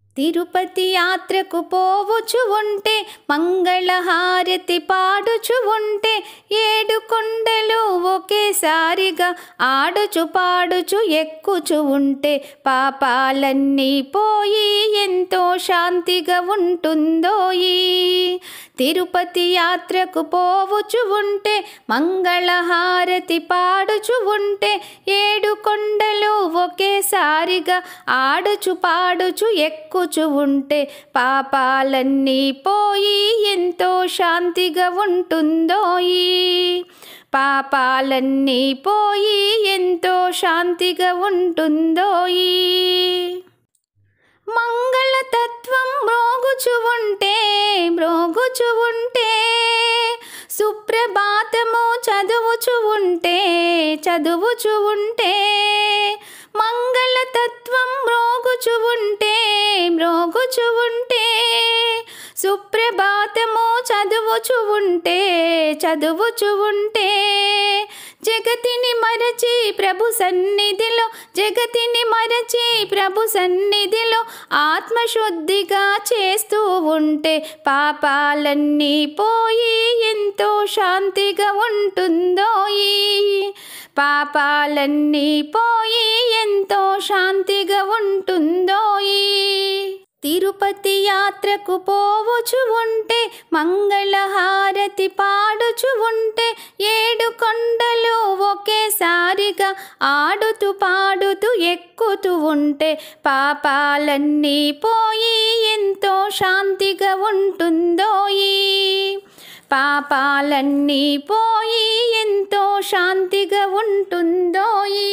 తిరుపతి యాత్రకు పోవుచు ఉంటే మంగళహారతి పాడుచు ఉంటే ఏడు కొండలు ఒకేసారిగా ఆడుచు పాడుచు ఎక్కుచు ఉంటే పాపాలన్నీ పోయి ఎంతో శాంతిగా ఉంటుందోయి తిరుపతి యాత్రకు పోవుచు ఉంటే మంగళహారతి పాడుచు ఉంటే ఏడు కొండలు ఒకేసారిగా ఆడుచు పాడుచు ఎక్కుచు ఉంటే పాపాలన్నీ పోయి ఎంతో శాంతిగా ఉంటుందోయి పాపాలన్నీ పోయి ఎంతో శాంతిగా ఉంటుందోయి మంగళతత్వం మ్రోగుచు ఉంటే మ్రోగుచు ఉంటే సుప్రభాతము చదువుచు ఉంటే చదువుచు ఉంటే మంగళతత్వం మ్రోగుచు ఉంటే మ్రోగుచు ఉంటే సుప్రభాతము చదువుచు ఉంటే చదువుచు ఉంటే జగతిని మరచి ప్రభు సన్నిధిలో జగతిని మరచి ప్రభు సన్నిధిలో ఆత్మశుద్ధిగా చేస్తూ ఉంటే పాపాలన్నీ పోయి ఎంతో శాంతిగా ఉంటుందోయి పాపాలన్నీ పోయి ఎంతో శాంతిగా ఉంటుందోయి తిరుపతి యాత్రకు పోవుచు ఉంటే మంగళహారతి పాడుచు ఉంటే ఏడు కొండలు ఒకేసారిగా ఆడుతూ పాడుతూ ఎక్కుతూ ఉంటే పాపాలన్నీ పోయి ఎంతో శాంతిగా ఉంటుందోయి పాపాలన్నీ పోయి ఎంతో శాంతిగా ఉంటుందోయి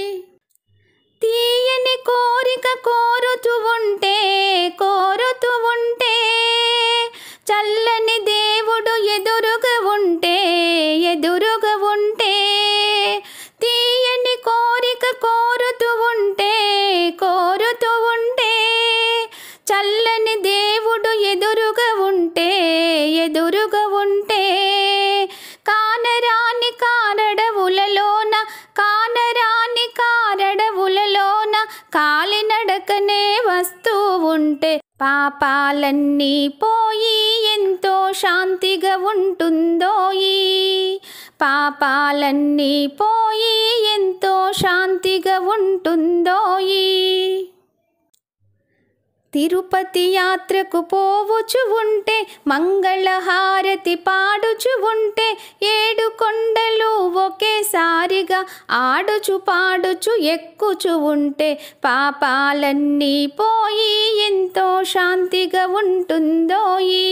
తీయని కోరిక కోరుతూ ఉంటే కోరుతూ ఉంటే చల్లని దేవుడు ఎదురుగా ఉంటే ఎదురుగా ఉంటే తీయని కోరిక కోరుతూ ఉంటే కోరుతూ ఉంటే చల్లని దేవుడు ఎదురుగా ఉంటే ఎదురుగా ఉంటే కానరాని కారడవులలోన కానరాని కారడవులలోన కాలినడకనే వస్తూ ఉంటే పాపాలన్నీ పోయి ఎంతో శాంతిగా ఉంటుందోయి పాపాలన్నీ పోయి ఎంతో శాంతిగా ఉంటుందోయి తిరుపతి యాత్రకు పోవుచు ఉంటే మంగళహారతి పాడుచు ఉంటే ఏడు కొండలు ఒకేసారిగా ఆడుచు పాడుచు ఎక్కుచు ఉంటే పాపాలన్నీ పోయి ఎంతో శాంతిగా ఉంటుందోయి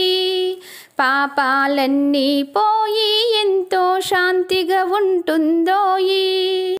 పాపాలన్నీ పోయి ఎంతో శాంతిగా ఉంటుందోయి